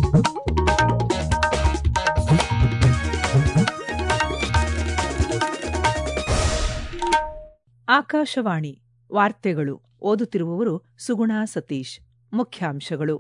ಆಕಾಶವಾಣಿ ವಾರ್ತೆಗಳು ಓದುತ್ತಿರುವವರು ಸುಗುಣ ಸತೀಶ್ ಮುಖ್ಯಾಂಶಗಳು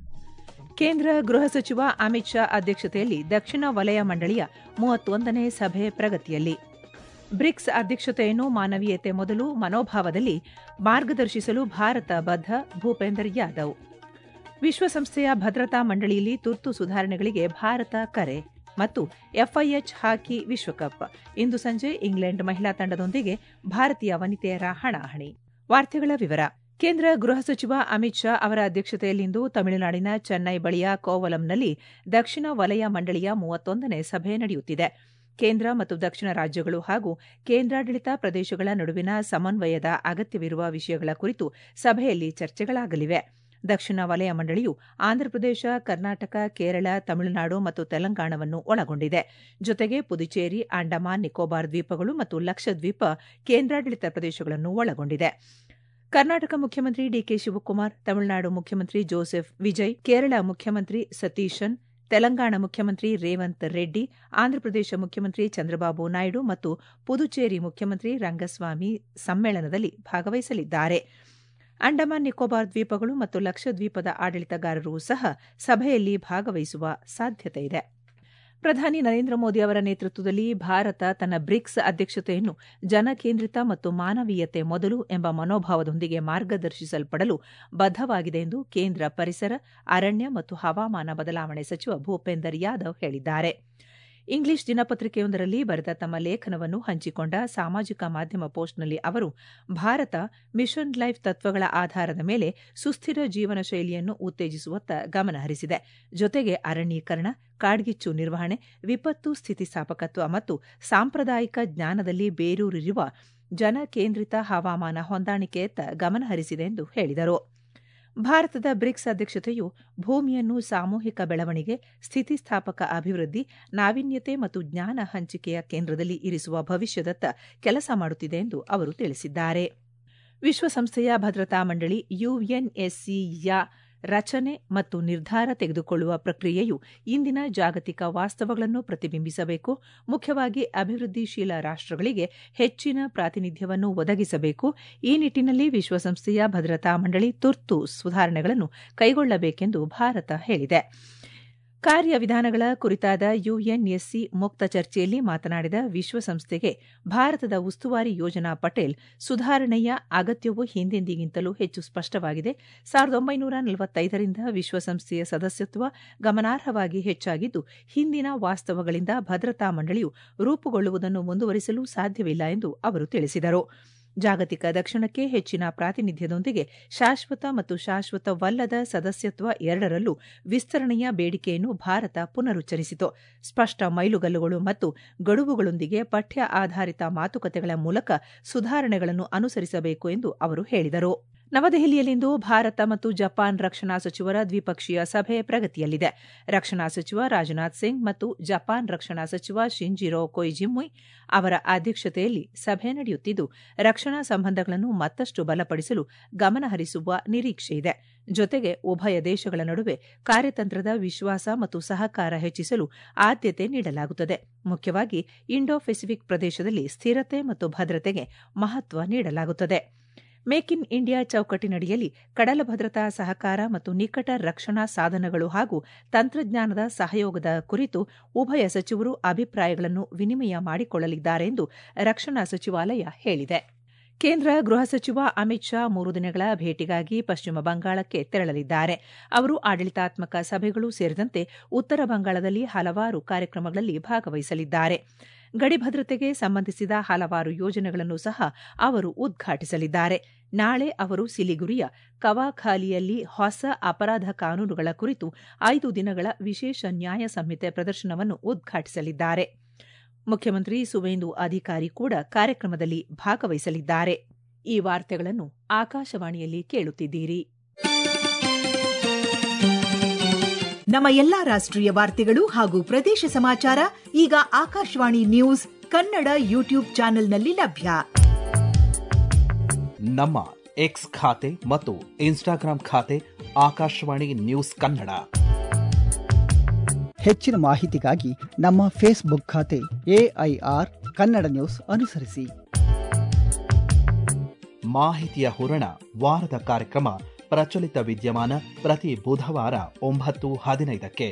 ಕೇಂದ್ರ ಗೃಹ ಸಚಿವ ಅಮಿತ್ ಶಾ ಅಧ್ಯಕ್ಷತೆಯಲ್ಲಿ ದಕ್ಷಿಣ ವಲಯ ಮಂಡಳಿಯ ಮೂವತ್ತೊಂದನೇ ಸಭೆ ಪ್ರಗತಿಯಲ್ಲಿ ಬ್ರಿಕ್ಸ್ ಅಧ್ಯಕ್ಷತೆಯನ್ನು ಮಾನವೀಯತೆ ಮೊದಲು ಮನೋಭಾವದಲ್ಲಿ ಮಾರ್ಗದರ್ಶಿಸಲು ಭಾರತ ಬದ್ಧ ಭೂಪೇಂದರ್ ಯಾದವ್ ವಿಶ್ವಸಂಸ್ಥೆಯ ಭದ್ರತಾ ಮಂಡಳಿಯಲ್ಲಿ ತುರ್ತು ಸುಧಾರಣೆಗಳಿಗೆ ಭಾರತ ಕರೆ ಮತ್ತು ಎಫ್ಐಎಚ್ ಹಾಕಿ ವಿಶ್ವಕಪ್ ಇಂದು ಸಂಜೆ ಇಂಗ್ಲೆಂಡ್ ಮಹಿಳಾ ತಂಡದೊಂದಿಗೆ ಭಾರತೀಯ ವನಿತೆಯರ ಹಣಾಹಣಿ ವಾರ್ತೆಗಳ ವಿವರ ಕೇಂದ್ರ ಗೃಹ ಸಚಿವ ಅಮಿತ್ ಶಾ ಅವರ ಅಧ್ಯಕ್ಷತೆಯಲ್ಲಿಂದು ತಮಿಳುನಾಡಿನ ಚೆನ್ನೈ ಬಳಿಯ ಕೋವಲಂನಲ್ಲಿ ದಕ್ಷಿಣ ವಲಯ ಮಂಡಳಿಯ ಮೂವತ್ತೊಂದನೇ ಸಭೆ ನಡೆಯುತ್ತಿದೆ ಕೇಂದ್ರ ಮತ್ತು ದಕ್ಷಿಣ ರಾಜ್ಯಗಳು ಹಾಗೂ ಕೇಂದ್ರಾಡಳಿತ ಪ್ರದೇಶಗಳ ನಡುವಿನ ಸಮನ್ವಯದ ಅಗತ್ಯವಿರುವ ವಿಷಯಗಳ ಕುರಿತು ಸಭೆಯಲ್ಲಿ ಚರ್ಚೆಗಳಾಗಲಿವೆ ದಕ್ಷಿಣ ವಲಯ ಮಂಡಳಿಯು ಆಂಧ್ರಪ್ರದೇಶ ಕರ್ನಾಟಕ ಕೇರಳ ತಮಿಳುನಾಡು ಮತ್ತು ತೆಲಂಗಾಣವನ್ನು ಒಳಗೊಂಡಿದೆ ಜೊತೆಗೆ ಪುದುಚೇರಿ ಅಂಡಮಾನ್ ನಿಕೋಬಾರ್ ದ್ವೀಪಗಳು ಮತ್ತು ಲಕ್ಷದ್ವೀಪ ಕೇಂದ್ರಾಡಳಿತ ಪ್ರದೇಶಗಳನ್ನು ಒಳಗೊಂಡಿದೆ ಕರ್ನಾಟಕ ಮುಖ್ಯಮಂತ್ರಿ ಡಿಕೆ ಶಿವಕುಮಾರ್ ತಮಿಳುನಾಡು ಮುಖ್ಯಮಂತ್ರಿ ಜೋಸೆಫ್ ವಿಜಯ್ ಕೇರಳ ಮುಖ್ಯಮಂತ್ರಿ ಸತೀಶನ್ ತೆಲಂಗಾಣ ಮುಖ್ಯಮಂತ್ರಿ ರೇವಂತ್ ರೆಡ್ಡಿ ಆಂಧ್ರಪ್ರದೇಶ ಮುಖ್ಯಮಂತ್ರಿ ಚಂದ್ರಬಾಬು ನಾಯ್ಡು ಮತ್ತು ಪುದುಚೇರಿ ಮುಖ್ಯಮಂತ್ರಿ ರಂಗಸ್ವಾಮಿ ಸಮ್ಮೇಳನದಲ್ಲಿ ಭಾಗವಹಿಸಲಿದ್ದಾರೆ ಅಂಡಮಾನ್ ನಿಕೋಬಾರ್ ದ್ವೀಪಗಳು ಮತ್ತು ಲಕ್ಷದ್ವೀಪದ ಆಡಳಿತಗಾರರು ಸಹ ಸಭೆಯಲ್ಲಿ ಭಾಗವಹಿಸುವ ಸಾಧ್ಯತೆಯಿದೆ ಪ್ರಧಾನಿ ನರೇಂದ್ರ ಮೋದಿ ಅವರ ನೇತೃತ್ವದಲ್ಲಿ ಭಾರತ ತನ್ನ ಬ್ರಿಕ್ಸ್ ಅಧ್ಯಕ್ಷತೆಯನ್ನು ಜನಕೇಂದ್ರಿತ ಮತ್ತು ಮಾನವೀಯತೆ ಮೊದಲು ಎಂಬ ಮನೋಭಾವದೊಂದಿಗೆ ಮಾರ್ಗದರ್ಶಿಸಲ್ಪಡಲು ಬದ್ದವಾಗಿದೆ ಎಂದು ಕೇಂದ್ರ ಪರಿಸರ ಅರಣ್ಯ ಮತ್ತು ಹವಾಮಾನ ಬದಲಾವಣೆ ಸಚಿವ ಭೂಪೇಂದರ್ ಯಾದವ್ ಹೇಳಿದ್ದಾರೆ ಇಂಗ್ಲಿಷ್ ದಿನಪತ್ರಿಕೆಯೊಂದರಲ್ಲಿ ಬರೆದ ತಮ್ಮ ಲೇಖನವನ್ನು ಹಂಚಿಕೊಂಡ ಸಾಮಾಜಿಕ ಮಾಧ್ಯಮ ಪೋಸ್ಟ್ನಲ್ಲಿ ಅವರು ಭಾರತ ಮಿಷನ್ ಲೈಫ್ ತತ್ವಗಳ ಆಧಾರದ ಮೇಲೆ ಸುಸ್ಥಿರ ಜೀವನ ಶೈಲಿಯನ್ನು ಉತ್ತೇಜಿಸುವತ್ತ ಗಮನಹರಿಸಿದೆ ಜೊತೆಗೆ ಅರಣ್ಯೀಕರಣ ಕಾಡ್ಗಿಚ್ಚು ನಿರ್ವಹಣೆ ವಿಪತ್ತು ಸ್ಥಿತಿಸ್ಥಾಪಕತ್ವ ಮತ್ತು ಸಾಂಪ್ರದಾಯಿಕ ಜ್ಞಾನದಲ್ಲಿ ಬೇರೂರಿರುವ ಜನಕೇಂದ್ರಿತ ಹವಾಮಾನ ಹೊಂದಾಣಿಕೆಯತ್ತ ಗಮನಹರಿಸಿದೆ ಎಂದು ಹೇಳಿದರು ಭಾರತದ ಬ್ರಿಕ್ಸ್ ಅಧ್ಯಕ್ಷತೆಯು ಭೂಮಿಯನ್ನು ಸಾಮೂಹಿಕ ಬೆಳವಣಿಗೆ ಸ್ಥಿತಿಸ್ಥಾಪಕ ಅಭಿವೃದ್ಧಿ ನಾವೀನ್ಯತೆ ಮತ್ತು ಜ್ಞಾನ ಹಂಚಿಕೆಯ ಕೇಂದ್ರದಲ್ಲಿ ಇರಿಸುವ ಭವಿಷ್ಯದತ್ತ ಕೆಲಸ ಮಾಡುತ್ತಿದೆ ಎಂದು ಅವರು ತಿಳಿಸಿದ್ದಾರೆ ವಿಶ್ವಸಂಸ್ಥೆಯ ಭದ್ರತಾ ಮಂಡಳಿ ಯುಎನ್ಎಸ್ಸಿಯ ರಚನೆ ಮತ್ತು ನಿರ್ಧಾರ ತೆಗೆದುಕೊಳ್ಳುವ ಪ್ರಕ್ರಿಯೆಯು ಇಂದಿನ ಜಾಗತಿಕ ವಾಸ್ತವಗಳನ್ನು ಪ್ರತಿಬಿಂಬಿಸಬೇಕು ಮುಖ್ಯವಾಗಿ ಅಭಿವೃದ್ಧಿಶೀಲ ರಾಷ್ಟಗಳಿಗೆ ಹೆಚ್ಚಿನ ಪ್ರಾತಿನಿಧ್ಯವನ್ನು ಒದಗಿಸಬೇಕು ಈ ನಿಟ್ಟಿನಲ್ಲಿ ವಿಶ್ವಸಂಸ್ಥೆಯ ಭದ್ರತಾ ಮಂಡಳಿ ತುರ್ತು ಸುಧಾರಣೆಗಳನ್ನು ಕೈಗೊಳ್ಳಬೇಕೆಂದು ಭಾರತ ಹೇಳಿದೆ ಕಾರ್ಯವಿಧಾನಗಳ ಕುರಿತಾದ ಯುಎನ್ಎಸ್ಸಿ ಮುಕ್ತ ಚರ್ಚೆಯಲ್ಲಿ ಮಾತನಾಡಿದ ವಿಶ್ವಸಂಸ್ಥೆಗೆ ಭಾರತದ ಉಸ್ತುವಾರಿ ಯೋಜನಾ ಪಟೇಲ್ ಸುಧಾರಣೆಯ ಅಗತ್ಯವು ಹಿಂದೆಂದಿಗಿಂತಲೂ ಹೆಚ್ಚು ಸ್ಪಷ್ಟವಾಗಿದೆ ಸಾವಿರದ ಒಂಬೈನೂರ ನಲವತ್ತೈದರಿಂದ ವಿಶ್ವಸಂಸ್ಥೆಯ ಸದಸ್ಯತ್ವ ಗಮನಾರ್ಹವಾಗಿ ಹೆಚ್ಚಾಗಿದ್ದು ಹಿಂದಿನ ವಾಸ್ತವಗಳಿಂದ ಭದ್ರತಾ ಮಂಡಳಿಯು ರೂಪುಗೊಳ್ಳುವುದನ್ನು ಮುಂದುವರಿಸಲು ಸಾಧ್ಯವಿಲ್ಲ ಎಂದು ಅವರು ತಿಳಿಸಿದರು ಜಾಗತಿಕ ದಕ್ಷಿಣಕ್ಕೆ ಹೆಚ್ಚಿನ ಪ್ರಾತಿನಿಧ್ಯದೊಂದಿಗೆ ಶಾಶ್ವತ ಮತ್ತು ಶಾಶ್ವತವಲ್ಲದ ಸದಸ್ಯತ್ವ ಎರಡರಲ್ಲೂ ವಿಸ್ತರಣೆಯ ಬೇಡಿಕೆಯನ್ನು ಭಾರತ ಪುನರುಚ್ಚರಿಸಿತು ಸ್ಪಷ್ಟ ಮೈಲುಗಲ್ಲುಗಳು ಮತ್ತು ಗಡುವುಗಳೊಂದಿಗೆ ಪಠ್ಯ ಆಧಾರಿತ ಮಾತುಕತೆಗಳ ಮೂಲಕ ಸುಧಾರಣೆಗಳನ್ನು ಅನುಸರಿಸಬೇಕು ಎಂದು ಅವರು ಹೇಳಿದರು ನವದೆಹಲಿಯಲ್ಲಿಂದು ಭಾರತ ಮತ್ತು ಜಪಾನ್ ರಕ್ಷಣಾ ಸಚಿವರ ದ್ವಿಪಕ್ಷೀಯ ಸಭೆ ಪ್ರಗತಿಯಲ್ಲಿದೆ ರಕ್ಷಣಾ ಸಚಿವ ರಾಜನಾಥ್ ಸಿಂಗ್ ಮತ್ತು ಜಪಾನ್ ರಕ್ಷಣಾ ಸಚಿವ ಶಿಂಜಿರೋ ಕೊಯ್ಜಿಮುಯ್ ಅವರ ಅಧ್ಯಕ್ಷತೆಯಲ್ಲಿ ಸಭೆ ನಡೆಯುತ್ತಿದ್ದು ರಕ್ಷಣಾ ಸಂಬಂಧಗಳನ್ನು ಮತ್ತಷ್ಟು ಬಲಪಡಿಸಲು ಗಮನಹರಿಸುವ ನಿರೀಕ್ಷೆಯಿದೆ ಜೊತೆಗೆ ಉಭಯ ದೇಶಗಳ ನಡುವೆ ಕಾರ್ಯತಂತ್ರದ ವಿಶ್ವಾಸ ಮತ್ತು ಸಹಕಾರ ಹೆಚ್ಚಿಸಲು ಆದ್ಯತೆ ನೀಡಲಾಗುತ್ತದೆ ಮುಖ್ಯವಾಗಿ ಇಂಡೋ ಪೆಸಿಫಿಕ್ ಪ್ರದೇಶದಲ್ಲಿ ಸ್ಥಿರತೆ ಮತ್ತು ಭದ್ರತೆಗೆ ಮಹತ್ವ ನೀಡಲಾಗುತ್ತದೆ ಮೇಕ್ ಇನ್ ಇಂಡಿಯಾ ಚೌಕಟ್ಟಿನಡಿಯಲ್ಲಿ ಕಡಲ ಭದ್ರತಾ ಸಹಕಾರ ಮತ್ತು ನಿಕಟ ರಕ್ಷಣಾ ಸಾಧನಗಳು ಹಾಗೂ ತಂತ್ರಜ್ಞಾನದ ಸಹಯೋಗದ ಕುರಿತು ಉಭಯ ಸಚಿವರು ಅಭಿಪ್ರಾಯಗಳನ್ನು ವಿನಿಮಯ ಮಾಡಿಕೊಳ್ಳಲಿದ್ದಾರೆ ಎಂದು ರಕ್ಷಣಾ ಸಚಿವಾಲಯ ಹೇಳಿದೆ ಕೇಂದ್ರ ಗೃಹ ಸಚಿವ ಅಮಿತ್ ಶಾ ಮೂರು ದಿನಗಳ ಭೇಟಿಗಾಗಿ ಪಶ್ಚಿಮ ಬಂಗಾಳಕ್ಕೆ ತೆರಳಲಿದ್ದಾರೆ ಅವರು ಆಡಳಿತಾತ್ಮಕ ಸಭೆಗಳು ಸೇರಿದಂತೆ ಉತ್ತರ ಬಂಗಾಳದಲ್ಲಿ ಹಲವಾರು ಕಾರ್ಯಕ್ರಮಗಳಲ್ಲಿ ಭಾಗವಹಿಸಲಿದ್ದಾರೆ ಗಡಿ ಭದ್ರತೆಗೆ ಸಂಬಂಧಿಸಿದ ಹಲವಾರು ಯೋಜನೆಗಳನ್ನು ಸಹ ಅವರು ಉದ್ಘಾಟಿಸಲಿದ್ದಾರೆ ನಾಳೆ ಅವರು ಸಿಲಿಗುರಿಯ ಕವಾಖಾಲಿಯಲ್ಲಿ ಹೊಸ ಅಪರಾಧ ಕಾನೂನುಗಳ ಕುರಿತು ಐದು ದಿನಗಳ ವಿಶೇಷ ನ್ಯಾಯ ಸಂಹಿತೆ ಪ್ರದರ್ಶನವನ್ನು ಉದ್ಘಾಟಿಸಲಿದ್ದಾರೆ ಮುಖ್ಯಮಂತ್ರಿ ಸುವೇಂದು ಅಧಿಕಾರಿ ಕೂಡ ಕಾರ್ಯಕ್ರಮದಲ್ಲಿ ಭಾಗವಹಿಸಲಿದ್ದಾರೆ ಈ ವಾರ್ತೆಗಳನ್ನು ಆಕಾಶವಾಣಿಯಲ್ಲಿ ಕೇಳುತ್ತಿದ್ದೀರಿ ನಮ್ಮ ಎಲ್ಲಾ ರಾಷ್ಟ್ರೀಯ ವಾರ್ತೆಗಳು ಹಾಗೂ ಪ್ರದೇಶ ಸಮಾಚಾರ ಈಗ ಆಕಾಶವಾಣಿ ನ್ಯೂಸ್ ಕನ್ನಡ ಯೂಟ್ಯೂಬ್ ಚಾನೆಲ್ನಲ್ಲಿ ಲಭ್ಯ ನಮ್ಮ ಎಕ್ಸ್ ಖಾತೆ ಮತ್ತು ಇನ್ಸ್ಟಾಗ್ರಾಂ ಖಾತೆ ಆಕಾಶವಾಣಿ ನ್ಯೂಸ್ ಕನ್ನಡ ಹೆಚ್ಚಿನ ಮಾಹಿತಿಗಾಗಿ ನಮ್ಮ ಫೇಸ್ಬುಕ್ ಖಾತೆ ಎಐಆರ್ ಕನ್ನಡ ನ್ಯೂಸ್ ಅನುಸರಿಸಿ ಮಾಹಿತಿಯ ಹೂರಣ ವಾರದ ಕಾರ್ಯಕ್ರಮ ಪ್ರಚಲಿತ ವಿದ್ಯಮಾನ ಪ್ರತಿ ಬುಧವಾರ ಒಂಬತ್ತು ಹದಿನೈದಕ್ಕೆ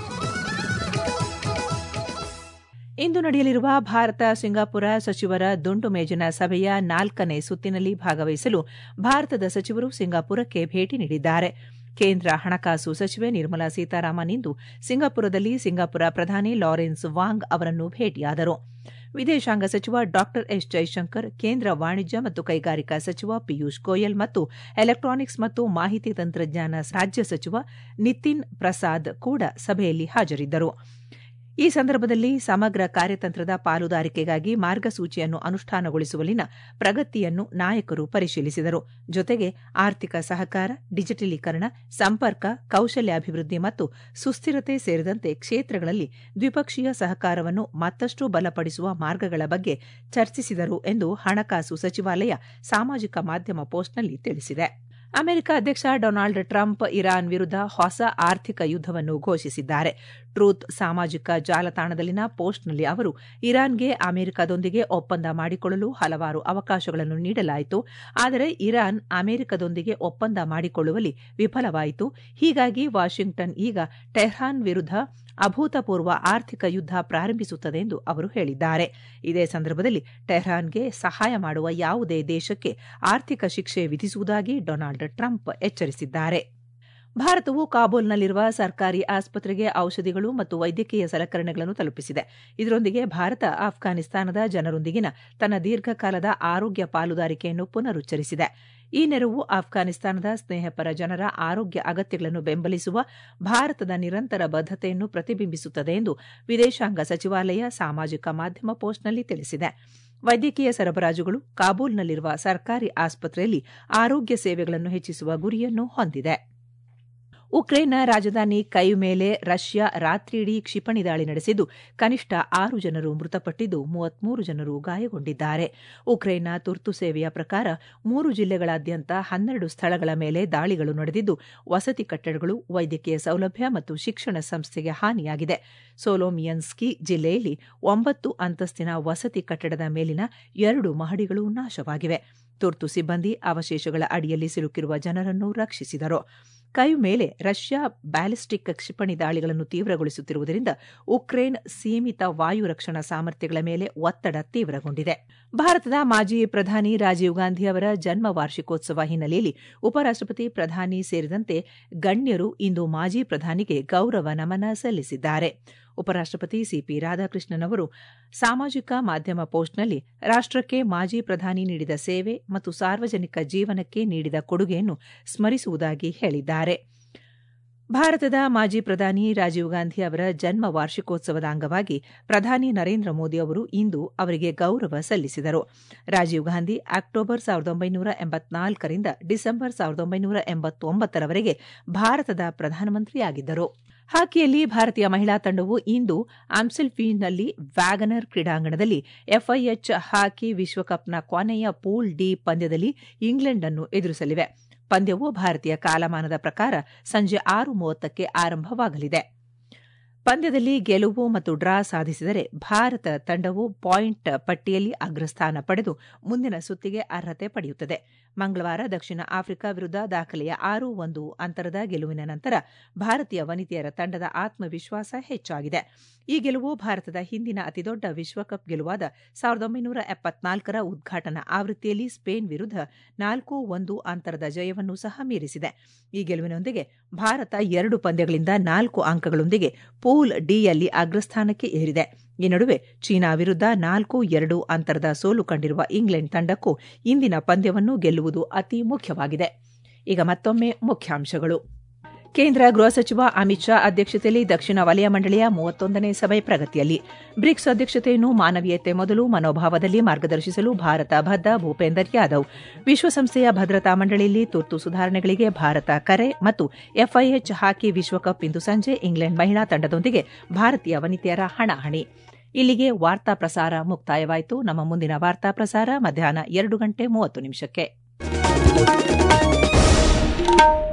ಇಂದು ನಡೆಯಲಿರುವ ಭಾರತ ಸಿಂಗಾಪುರ ಸಚಿವರ ದುಂಡು ಮೇಜಿನ ಸಭೆಯ ನಾಲ್ಕನೇ ಸುತ್ತಿನಲ್ಲಿ ಭಾಗವಹಿಸಲು ಭಾರತದ ಸಚಿವರು ಸಿಂಗಾಪುರಕ್ಕೆ ಭೇಟಿ ನೀಡಿದ್ದಾರೆ ಕೇಂದ್ರ ಹಣಕಾಸು ಸಚಿವೆ ನಿರ್ಮಲಾ ಸೀತಾರಾಮನ್ ಇಂದು ಸಿಂಗಾಪುರದಲ್ಲಿ ಸಿಂಗಾಪುರ ಪ್ರಧಾನಿ ಲಾರೆನ್ಸ್ ವಾಂಗ್ ಅವರನ್ನು ಭೇಟಿಯಾದರು ವಿದೇಶಾಂಗ ಸಚಿವ ಡಾ ಎಸ್ ಜೈಶಂಕರ್ ಕೇಂದ್ರ ವಾಣಿಜ್ಯ ಮತ್ತು ಕೈಗಾರಿಕಾ ಸಚಿವ ಪಿಯೂಷ್ ಗೋಯಲ್ ಮತ್ತು ಎಲೆಕ್ಟ್ರಾನಿಕ್ಸ್ ಮತ್ತು ಮಾಹಿತಿ ತಂತ್ರಜ್ಞಾನ ರಾಜ್ಯ ಸಚಿವ ನಿತಿನ್ ಪ್ರಸಾದ್ ಕೂಡ ಸಭೆಯಲ್ಲಿ ಹಾಜರಿದ್ದರು ಈ ಸಂದರ್ಭದಲ್ಲಿ ಸಮಗ್ರ ಕಾರ್ಯತಂತ್ರದ ಪಾಲುದಾರಿಕೆಗಾಗಿ ಮಾರ್ಗಸೂಚಿಯನ್ನು ಅನುಷ್ಠಾನಗೊಳಿಸುವಲ್ಲಿನ ಪ್ರಗತಿಯನ್ನು ನಾಯಕರು ಪರಿಶೀಲಿಸಿದರು ಜೊತೆಗೆ ಆರ್ಥಿಕ ಸಹಕಾರ ಡಿಜಿಟಲೀಕರಣ ಸಂಪರ್ಕ ಕೌಶಲ್ಯಾಭಿವೃದ್ಧಿ ಮತ್ತು ಸುಸ್ಥಿರತೆ ಸೇರಿದಂತೆ ಕ್ಷೇತ್ರಗಳಲ್ಲಿ ದ್ವಿಪಕ್ಷೀಯ ಸಹಕಾರವನ್ನು ಮತ್ತಷ್ಟು ಬಲಪಡಿಸುವ ಮಾರ್ಗಗಳ ಬಗ್ಗೆ ಚರ್ಚಿಸಿದರು ಎಂದು ಹಣಕಾಸು ಸಚಿವಾಲಯ ಸಾಮಾಜಿಕ ಮಾಧ್ಯಮ ಪೋಸ್ಟ್ನಲ್ಲಿ ತಿಳಿಸಿದೆ ಅಮೆರಿಕ ಅಧ್ಯಕ್ಷ ಡೊನಾಲ್ಡ್ ಟ್ರಂಪ್ ಇರಾನ್ ವಿರುದ್ಧ ಹೊಸ ಆರ್ಥಿಕ ಯುದ್ದವನ್ನು ಘೋಷಿಸಿದ್ದಾರೆ ಟ್ರೂತ್ ಸಾಮಾಜಿಕ ಜಾಲತಾಣದಲ್ಲಿನ ಪೋಸ್ಟ್ನಲ್ಲಿ ಅವರು ಇರಾನ್ಗೆ ಅಮೆರಿಕದೊಂದಿಗೆ ಒಪ್ಪಂದ ಮಾಡಿಕೊಳ್ಳಲು ಹಲವಾರು ಅವಕಾಶಗಳನ್ನು ನೀಡಲಾಯಿತು ಆದರೆ ಇರಾನ್ ಅಮೆರಿಕದೊಂದಿಗೆ ಒಪ್ಪಂದ ಮಾಡಿಕೊಳ್ಳುವಲ್ಲಿ ವಿಫಲವಾಯಿತು ಹೀಗಾಗಿ ವಾಷಿಂಗ್ಟನ್ ಈಗ ಟೆಹ್ರಾನ್ ವಿರುದ್ಧ ಅಭೂತಪೂರ್ವ ಆರ್ಥಿಕ ಯುದ್ಧ ಪ್ರಾರಂಭಿಸುತ್ತದೆ ಎಂದು ಅವರು ಹೇಳಿದ್ದಾರೆ ಇದೇ ಸಂದರ್ಭದಲ್ಲಿ ಟೆಹ್ರಾನ್ಗೆ ಸಹಾಯ ಮಾಡುವ ಯಾವುದೇ ದೇಶಕ್ಕೆ ಆರ್ಥಿಕ ಶಿಕ್ಷೆ ವಿಧಿಸುವುದಾಗಿ ಡೊನಾಲ್ಡ್ ಟ್ರಂಪ್ ಎಚ್ಚರಿಸಿದ್ದಾರೆ ಭಾರತವು ಕಾಬೂಲ್ನಲ್ಲಿರುವ ಸರ್ಕಾರಿ ಆಸ್ಪತ್ರೆಗೆ ಔಷಧಿಗಳು ಮತ್ತು ವೈದ್ಯಕೀಯ ಸಲಕರಣೆಗಳನ್ನು ತಲುಪಿಸಿದೆ ಇದರೊಂದಿಗೆ ಭಾರತ ಆಫ್ಘಾನಿಸ್ತಾನದ ಜನರೊಂದಿಗಿನ ತನ್ನ ದೀರ್ಘಕಾಲದ ಆರೋಗ್ಯ ಪಾಲುದಾರಿಕೆಯನ್ನು ಪುನರುಚ್ಚರಿಸಿದೆ ಈ ನೆರವು ಆಫ್ಘಾನಿಸ್ತಾನದ ಸ್ನೇಹಪರ ಜನರ ಆರೋಗ್ಯ ಅಗತ್ಯಗಳನ್ನು ಬೆಂಬಲಿಸುವ ಭಾರತದ ನಿರಂತರ ಬದ್ಧತೆಯನ್ನು ಪ್ರತಿಬಿಂಬಿಸುತ್ತದೆ ಎಂದು ವಿದೇಶಾಂಗ ಸಚಿವಾಲಯ ಸಾಮಾಜಿಕ ಮಾಧ್ಯಮ ಪೋಸ್ಟ್ನಲ್ಲಿ ತಿಳಿಸಿದೆ ವೈದ್ಯಕೀಯ ಸರಬರಾಜುಗಳು ಕಾಬೂಲ್ನಲ್ಲಿರುವ ಸರ್ಕಾರಿ ಆಸ್ಪತ್ರೆಯಲ್ಲಿ ಆರೋಗ್ಯ ಸೇವೆಗಳನ್ನು ಹೆಚ್ಚಿಸುವ ಗುರಿಯನ್ನು ಹೊಂದಿದೆ ಉಕ್ರೇನ್ನ ರಾಜಧಾನಿ ಕೈ ಮೇಲೆ ರಷ್ಯಾ ರಾತ್ರಿಯಿಡೀ ಕ್ಷಿಪಣಿ ದಾಳಿ ನಡೆಸಿದ್ದು ಕನಿಷ್ಠ ಆರು ಜನರು ಮೃತಪಟ್ಟಿದ್ದು ಮೂವತ್ಮೂರು ಜನರು ಗಾಯಗೊಂಡಿದ್ದಾರೆ ಉಕ್ರೇನ್ನ ತುರ್ತು ಸೇವೆಯ ಪ್ರಕಾರ ಮೂರು ಜಿಲ್ಲೆಗಳಾದ್ಯಂತ ಹನ್ನೆರಡು ಸ್ಥಳಗಳ ಮೇಲೆ ದಾಳಿಗಳು ನಡೆದಿದ್ದು ವಸತಿ ಕಟ್ಟಡಗಳು ವೈದ್ಯಕೀಯ ಸೌಲಭ್ಯ ಮತ್ತು ಶಿಕ್ಷಣ ಸಂಸ್ಥೆಗೆ ಹಾನಿಯಾಗಿದೆ ಸೋಲೋಮಿಯನ್ಸ್ಕಿ ಜಿಲ್ಲೆಯಲ್ಲಿ ಒಂಬತ್ತು ಅಂತಸ್ತಿನ ವಸತಿ ಕಟ್ಟಡದ ಮೇಲಿನ ಎರಡು ಮಹಡಿಗಳು ನಾಶವಾಗಿವೆ ತುರ್ತು ಸಿಬ್ಬಂದಿ ಅವಶೇಷಗಳ ಅಡಿಯಲ್ಲಿ ಸಿಲುಕಿರುವ ಜನರನ್ನು ರಕ್ಷಿಸಿದರು ಕೈ ಮೇಲೆ ರಷ್ಯಾ ಬ್ಯಾಲಿಸ್ಟಿಕ್ ಕ್ಷಿಪಣಿ ದಾಳಿಗಳನ್ನು ತೀವ್ರಗೊಳಿಸುತ್ತಿರುವುದರಿಂದ ಉಕ್ರೇನ್ ಸೀಮಿತ ವಾಯು ರಕ್ಷಣಾ ಸಾಮರ್ಥ್ಯಗಳ ಮೇಲೆ ಒತ್ತಡ ತೀವ್ರಗೊಂಡಿದೆ ಭಾರತದ ಮಾಜಿ ಪ್ರಧಾನಿ ರಾಜೀವ್ ಗಾಂಧಿ ಅವರ ಜನ್ಮ ವಾರ್ಷಿಕೋತ್ಸವ ಹಿನ್ನೆಲೆಯಲ್ಲಿ ಉಪರಾಷ್ಟಪತಿ ಪ್ರಧಾನಿ ಸೇರಿದಂತೆ ಗಣ್ಯರು ಇಂದು ಮಾಜಿ ಪ್ರಧಾನಿಗೆ ಗೌರವ ನಮನ ಸಲ್ಲಿಸಿದ್ದಾರೆ ಉಪರಾಷ್ಟಪತಿ ಸಿಪಿ ರಾಧಾಕೃಷ್ಣನ್ ಅವರು ಸಾಮಾಜಿಕ ಮಾಧ್ಯಮ ಪೋಸ್ಟ್ನಲ್ಲಿ ರಾಷ್ಟಕ್ಕೆ ಮಾಜಿ ಪ್ರಧಾನಿ ನೀಡಿದ ಸೇವೆ ಮತ್ತು ಸಾರ್ವಜನಿಕ ಜೀವನಕ್ಕೆ ನೀಡಿದ ಕೊಡುಗೆಯನ್ನು ಸ್ಮರಿಸುವುದಾಗಿ ಹೇಳಿದ್ದಾರೆ ಭಾರತದ ಮಾಜಿ ಪ್ರಧಾನಿ ರಾಜೀವ್ ಗಾಂಧಿ ಅವರ ಜನ್ಮ ವಾರ್ಷಿಕೋತ್ಸವದ ಅಂಗವಾಗಿ ಪ್ರಧಾನಿ ನರೇಂದ್ರ ಮೋದಿ ಅವರು ಇಂದು ಅವರಿಗೆ ಗೌರವ ಸಲ್ಲಿಸಿದರು ರಾಜೀವ್ ಗಾಂಧಿ ಅಕ್ಟೋಬರ್ ಸಾವಿರದ ಒಂಬೈನೂರ ಎಂಬತ್ನಾಲ್ಕರಿಂದ ಡಿಸೆಂಬರ್ ಸಾವಿರದ ಒಂಬೈನೂರ ಎಂಬತ್ತೊಂಬತ್ತರವರೆಗೆ ಭಾರತದ ಪ್ರಧಾನಮಂತ್ರಿಯಾಗಿದ್ದರು ಹಾಕಿಯಲ್ಲಿ ಭಾರತೀಯ ಮಹಿಳಾ ತಂಡವು ಇಂದು ಆಮ್ಸೆಲ್ಫೀನ್ನಲ್ಲಿ ವ್ಯಾಗನರ್ ಕ್ರೀಡಾಂಗಣದಲ್ಲಿ ಎಫ್ಐಎಚ್ ಹಾಕಿ ವಿಶ್ವಕಪ್ನ ಕೊನೆಯ ಪೂಲ್ ಡಿ ಪಂದ್ಯದಲ್ಲಿ ಇಂಗ್ಲೆಂಡ್ ಅನ್ನು ಎದುರಿಸಲಿವೆ ಪಂದ್ಯವು ಭಾರತೀಯ ಕಾಲಮಾನದ ಪ್ರಕಾರ ಸಂಜೆ ಆರು ಮೂವತ್ತಕ್ಕೆ ಆರಂಭವಾಗಲಿದೆ ಪಂದ್ಯದಲ್ಲಿ ಗೆಲುವು ಮತ್ತು ಡ್ರಾ ಸಾಧಿಸಿದರೆ ಭಾರತ ತಂಡವು ಪಾಯಿಂಟ್ ಪಟ್ಟಿಯಲ್ಲಿ ಅಗ್ರಸ್ಥಾನ ಪಡೆದು ಮುಂದಿನ ಸುತ್ತಿಗೆ ಅರ್ಹತೆ ಪಡೆಯುತ್ತದೆ ಮಂಗಳವಾರ ದಕ್ಷಿಣ ಆಫ್ರಿಕಾ ವಿರುದ್ಧ ದಾಖಲೆಯ ಆರು ಒಂದು ಅಂತರದ ಗೆಲುವಿನ ನಂತರ ಭಾರತೀಯ ವನಿತೆಯರ ತಂಡದ ಆತ್ಮವಿಶ್ವಾಸ ಹೆಚ್ಚಾಗಿದೆ ಈ ಗೆಲುವು ಭಾರತದ ಹಿಂದಿನ ಅತಿದೊಡ್ಡ ವಿಶ್ವಕಪ್ ಗೆಲುವಾದ ಸಾವಿರದ ಒಂಬೈನೂರ ಎಪ್ಪತ್ನಾಲ್ಕರ ಉದ್ಘಾಟನಾ ಆವೃತ್ತಿಯಲ್ಲಿ ಸ್ಪೇನ್ ವಿರುದ್ಧ ನಾಲ್ಕು ಒಂದು ಅಂತರದ ಜಯವನ್ನು ಸಹ ಮೀರಿಸಿದೆ ಈ ಗೆಲುವಿನೊಂದಿಗೆ ಭಾರತ ಎರಡು ಪಂದ್ಯಗಳಿಂದ ನಾಲ್ಕು ಅಂಕಗಳೊಂದಿಗೆ ಪೂಲ್ ಡಿಯಲ್ಲಿ ಅಗ್ರಸ್ಥಾನಕ್ಕೆ ಏರಿದೆ ಈ ನಡುವೆ ಚೀನಾ ವಿರುದ್ಧ ನಾಲ್ಕು ಎರಡು ಅಂತರದ ಸೋಲು ಕಂಡಿರುವ ಇಂಗ್ಲೆಂಡ್ ತಂಡಕ್ಕೂ ಇಂದಿನ ಪಂದ್ಯವನ್ನು ಗೆಲ್ಲುವುದು ಅತಿ ಮುಖ್ಯವಾಗಿದೆ ಈಗ ಮತ್ತೊಮ್ಮೆ ಮುಖ್ಯಾಂಶಗಳು ಕೇಂದ್ರ ಗೃಹ ಸಚಿವ ಅಮಿತ್ ಶಾ ಅಧ್ಯಕ್ಷತೆಯಲ್ಲಿ ದಕ್ಷಿಣ ವಲಯ ಮಂಡಳಿಯ ಮೂವತ್ತೊಂದನೇ ಸಭೆ ಪ್ರಗತಿಯಲ್ಲಿ ಬ್ರಿಕ್ಸ್ ಅಧ್ಯಕ್ಷತೆಯನ್ನು ಮಾನವೀಯತೆ ಮೊದಲು ಮನೋಭಾವದಲ್ಲಿ ಮಾರ್ಗದರ್ಶಿಸಲು ಭಾರತ ಬದ್ಧ ಭೂಪೇಂದರ್ ಯಾದವ್ ವಿಶ್ವಸಂಸ್ಥೆಯ ಭದ್ರತಾ ಮಂಡಳಿಯಲ್ಲಿ ತುರ್ತು ಸುಧಾರಣೆಗಳಿಗೆ ಭಾರತ ಕರೆ ಮತ್ತು ಎಫ್ಐಎಚ್ ಹಾಕಿ ವಿಶ್ವಕಪ್ ಇಂದು ಸಂಜೆ ಇಂಗ್ಲೆಂಡ್ ಮಹಿಳಾ ತಂಡದೊಂದಿಗೆ ಭಾರತೀಯ ವನಿತೆಯರ ಹಣಾಹಣಿ ಇಲ್ಲಿಗೆ ವಾರ್ತಾ ಪ್ರಸಾರ ಮುಕ್ತಾಯವಾಯಿತು ನಮ್ಮ ಮುಂದಿನ ವಾರ್ತಾ ಪ್ರಸಾರ ಮಧ್ಯಾಹ್ನ ಎರಡು ಗಂಟೆ ಮೂವತ್ತು ನಿಮಿಷಕ್ಕೆ